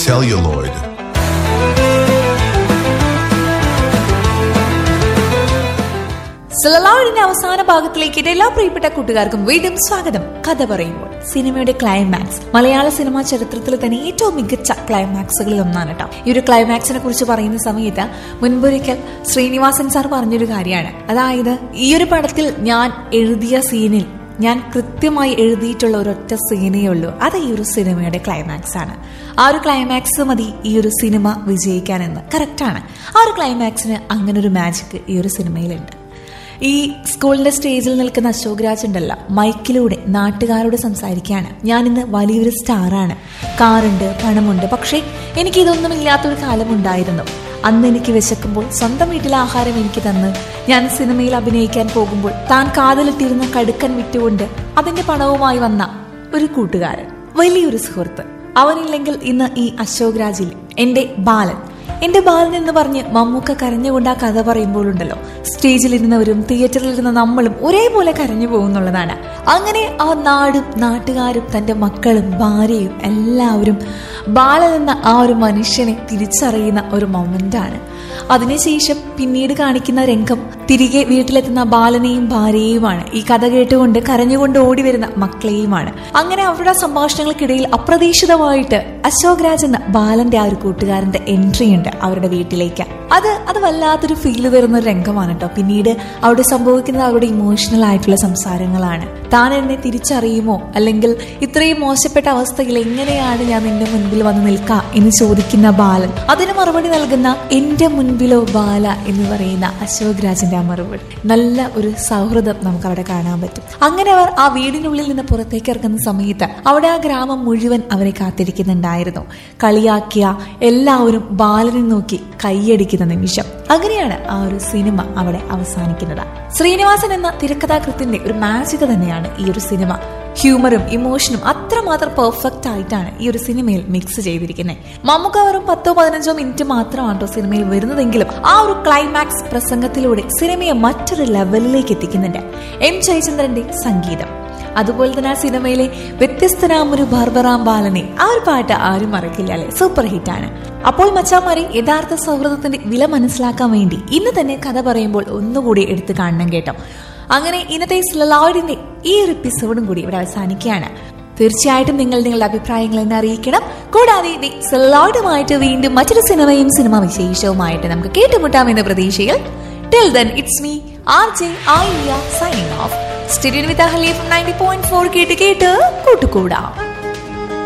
celluloid. സെലലോയിഡിന്റെ അവസാന ഭാഗത്തിലേക്ക് എല്ലാ പ്രിയപ്പെട്ട കൂട്ടുകാർക്കും വീണ്ടും സ്വാഗതം കഥ പറയുമ്പോൾ സിനിമയുടെ ക്ലൈമാക്സ് മലയാള സിനിമാ ചരിത്രത്തിൽ തന്നെ ഏറ്റവും മികച്ച ക്ലൈമാക്സുകളിൽ ഒന്നാണ് കേട്ടോ ഈ ഒരു ക്ലൈമാക്സിനെ കുറിച്ച് പറയുന്ന സമയത്ത് മുൻപൊരിക്കൽ ശ്രീനിവാസൻ സാർ പറഞ്ഞൊരു കാര്യമാണ് അതായത് ഈ ഒരു പടത്തിൽ ഞാൻ എഴുതിയ സീനിൽ ഞാൻ കൃത്യമായി എഴുതിയിട്ടുള്ള ഒരൊറ്റ സീനേ ഉള്ളൂ അത് ഈ ഒരു സിനിമയുടെ ക്ലൈമാക്സ് ആണ് ആ ഒരു ക്ലൈമാക്സ് മതി ഈ ഒരു സിനിമ വിജയിക്കാനെന്ന് കറക്റ്റാണ് ആ ഒരു ക്ലൈമാക്സിന് അങ്ങനെ ഒരു മാജിക് ഈ ഒരു സിനിമയിലുണ്ട് ഈ സ്കൂളിന്റെ സ്റ്റേജിൽ നിൽക്കുന്ന അശോക് രാജ് ഉണ്ടല്ലോ മൈക്കിലൂടെ നാട്ടുകാരോട് സംസാരിക്കുകയാണ് ഞാൻ ഇന്ന് വലിയൊരു സ്റ്റാറാണ് കാറുണ്ട് പണമുണ്ട് പക്ഷേ എനിക്ക് ഇതൊന്നും ഇല്ലാത്തൊരു കാലമുണ്ടായിരുന്നു അന്ന് എനിക്ക് വിശക്കുമ്പോൾ സ്വന്തം വീട്ടിലെ ആഹാരം എനിക്ക് തന്ന് ഞാൻ സിനിമയിൽ അഭിനയിക്കാൻ പോകുമ്പോൾ താൻ കാതിലിട്ടിരുന്ന കടുക്കൻ വിറ്റുകൊണ്ട് അതിന്റെ പണവുമായി വന്ന ഒരു കൂട്ടുകാരൻ വലിയൊരു സുഹൃത്ത് അവനില്ലെങ്കിൽ ഇന്ന് ഈ അശോക് രാജിൽ എന്റെ ബാലൻ എന്റെ ബാലൻ എന്ന് പറഞ്ഞ് മമ്മൂക്ക കരഞ്ഞുകൊണ്ട് ആ കഥ പറയുമ്പോഴുണ്ടല്ലോ സ്റ്റേജിലിരുന്നവരും തിയേറ്ററിലിരുന്ന നമ്മളും ഒരേപോലെ കരഞ്ഞു പോകുന്നുള്ളതാണ് അങ്ങനെ ആ നാടും നാട്ടുകാരും തന്റെ മക്കളും ഭാര്യയും എല്ലാവരും ബാലൻ എന്ന ആ ഒരു മനുഷ്യനെ തിരിച്ചറിയുന്ന ഒരു മൊമെന്റാണ് അതിനുശേഷം പിന്നീട് കാണിക്കുന്ന രംഗം തിരികെ വീട്ടിലെത്തുന്ന ബാലനെയും ഭാര്യയുമാണ് ഈ കഥ കേട്ടുകൊണ്ട് കരഞ്ഞുകൊണ്ട് ഓടി വരുന്ന മക്കളെയുമാണ് അങ്ങനെ അവരുടെ സംഭാഷണങ്ങൾക്കിടയിൽ അപ്രതീക്ഷിതമായിട്ട് അശോക് രാജ് എന്ന ബാലന്റെ ആ ഒരു കൂട്ടുകാരന്റെ എൻട്രി ഉണ്ട് അവരുടെ വീട്ടിലേക്ക് അത് അത് വല്ലാത്തൊരു ഫീല് തരുന്ന ഒരു രംഗമാണ് കേട്ടോ പിന്നീട് അവിടെ സംഭവിക്കുന്നത് അവരുടെ ഇമോഷണൽ ആയിട്ടുള്ള സംസാരങ്ങളാണ് താൻ എന്നെ തിരിച്ചറിയുമോ അല്ലെങ്കിൽ ഇത്രയും മോശപ്പെട്ട അവസ്ഥയിൽ എങ്ങനെയാണ് ഞാൻ നിന്റെ മുൻപിൽ വന്ന് നിൽക്കുക എന്ന് ചോദിക്കുന്ന ബാലൻ അതിന് മറുപടി നൽകുന്ന എന്റെ മുൻപിലോ ബാല എന്ന് പറയുന്ന അശോക് രാജിന്റെ ആ മറുപടി നല്ല ഒരു സൗഹൃദം നമുക്ക് അവിടെ കാണാൻ പറ്റും അങ്ങനെ അവർ ആ വീടിനുള്ളിൽ നിന്ന് പുറത്തേക്ക് ഇറങ്ങുന്ന സമയത്ത് അവിടെ ആ ഗ്രാമം മുഴുവൻ അവരെ കാത്തിരിക്കുന്നുണ്ടായിരുന്നു കളിയാക്കിയ എല്ലാവരും ബാലനെ നോക്കി കൈയടിക്കുന്ന നിമിഷം അങ്ങനെയാണ് ആ ഒരു സിനിമ അവിടെ അവസാനിക്കുന്നത് ശ്രീനിവാസൻ എന്ന തിരക്കഥാകൃത്തിന്റെ ഒരു മാജിക് തന്നെയാണ് ഈ ഒരു സിനിമ ഹ്യൂമറും ഇമോഷനും അത്രമാത്രം പെർഫെക്റ്റ് ആയിട്ടാണ് ഈ ഒരു സിനിമയിൽ മിക്സ് ചെയ്തിരിക്കുന്നത് മമ്മൂക്ക വെറും പത്തോ പതിനഞ്ചോ മിനിറ്റ് മാത്രമാണ് സിനിമയിൽ വരുന്നതെങ്കിലും ആ ഒരു ക്ലൈമാക്സ് പ്രസംഗത്തിലൂടെ സിനിമയെ മറ്റൊരു ലെവലിലേക്ക് എത്തിക്കുന്നുണ്ട് എം ജയചന്ദ്രന്റെ സംഗീതം അതുപോലെ തന്നെ ആ സിനിമയിലെ വ്യത്യസ്തനാം ഒരു ബാർബറാം ബാലനെ ആ ഒരു പാട്ട് ആരും മറക്കില്ല അല്ലെ സൂപ്പർ ഹിറ്റ് ആണ് അപ്പോൾ മച്ചാമാരെ യഥാർത്ഥ സൗഹൃദത്തിന്റെ വില മനസ്സിലാക്കാൻ വേണ്ടി ഇന്ന് തന്നെ കഥ പറയുമ്പോൾ ഒന്നുകൂടി എടുത്തു കാണണം കേട്ടോ അങ്ങനെ ഇന്നത്തെ സ്ലലോയിഡിന്റെ ഈ ഒരു എപ്പിസോഡും കൂടി ഇവിടെ അവസാനിക്കുകയാണ് തീർച്ചയായിട്ടും നിങ്ങൾ നിങ്ങളുടെ അഭിപ്രായങ്ങൾ എന്നെ അറിയിക്കണം കൂടാതെ സ്ലലോയിഡുമായിട്ട് വീണ്ടും മറ്റൊരു സിനിമയും സിനിമ വിശേഷവുമായിട്ട് നമുക്ക് കേട്ടുമുട്ടാമെന്ന പ്രതീക്ഷയിൽ till then it's me R J Ayilya signing off studio with Ahali ninety point four കേട്ട് കേട്ട് കൂട്ടുകൂടാം